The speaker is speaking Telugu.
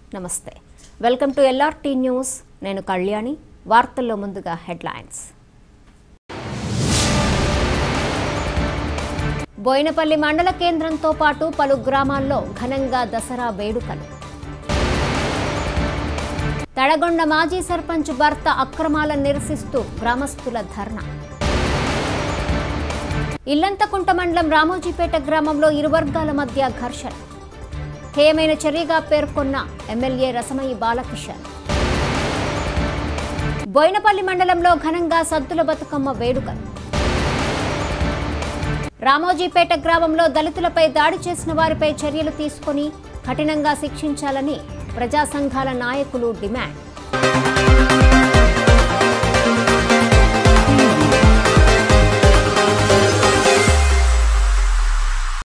నమస్తే వెల్కమ్ టు ఎల్ఆర్టీ న్యూస్ నేను కళ్యాణి వార్తల్లో ముందుగా హెడ్లైన్స్ బోయినపల్లి మండల కేంద్రంతో పాటు పలు గ్రామాల్లో ఘనంగా దసరా వేడుకలు తడగొండ మాజీ సర్పంచ్ భర్త అక్రమాలను నిరసిస్తూ గ్రామస్తుల ధర్నా ఇల్లంతకుంట మండలం రామోజీపేట గ్రామంలో ఇరు వర్గాల మధ్య ఘర్షణ హేయమైన చర్యగా పేర్కొన్న ఎమ్మెల్యే రసమయ్య బాలకిషన్ బోయినపల్లి మండలంలో ఘనంగా సద్దుల బతుకమ్మ వేడుకలు రామోజీపేట గ్రామంలో దళితులపై దాడి చేసిన వారిపై చర్యలు తీసుకొని కఠినంగా శిక్షించాలని ప్రజా సంఘాల నాయకులు డిమాండ్